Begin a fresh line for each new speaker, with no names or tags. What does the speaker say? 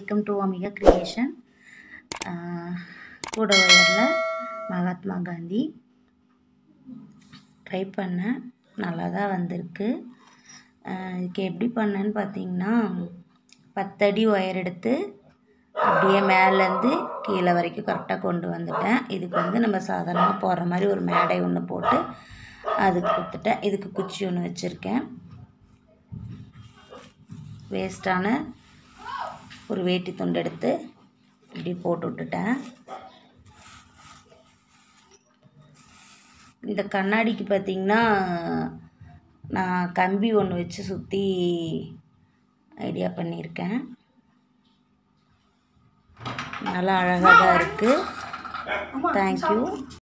welcome to அமிகா creation கூட ஒயரில் Mahatma Gandhi try பண்ணேன் நல்லா தான் வந்திருக்கு ஆஹ் இதுக்கு எப்படி பண்ணேன்னு பார்த்தீங்கன்னா பத்தடி ஒயர் எடுத்து அப்படியே மேலேருந்து கீழே வரைக்கும் கரெக்டாக கொண்டு வந்துட்டேன் இதுக்கு வந்து நம்ம சாதாரணமாக போடுற மாதிரி ஒரு மேடை ஒன்று போட்டு அதுக்கு கொடுத்துட்டேன் இதுக்கு குச்சி ஒன்று வச்சுருக்கேன் வேஸ்ட்டான ஒரு வேட்டி துண்டு எடுத்து இப்படி போட்டு விட்டுட்டேன் இந்த கண்ணாடிக்கு பார்த்திங்கன்னா நான் கம்பி ஒன்று வச்சு சுற்றி ஐடியா பண்ணியிருக்கேன் நல்லா அழகாக தான் இருக்குது தேங்க்யூ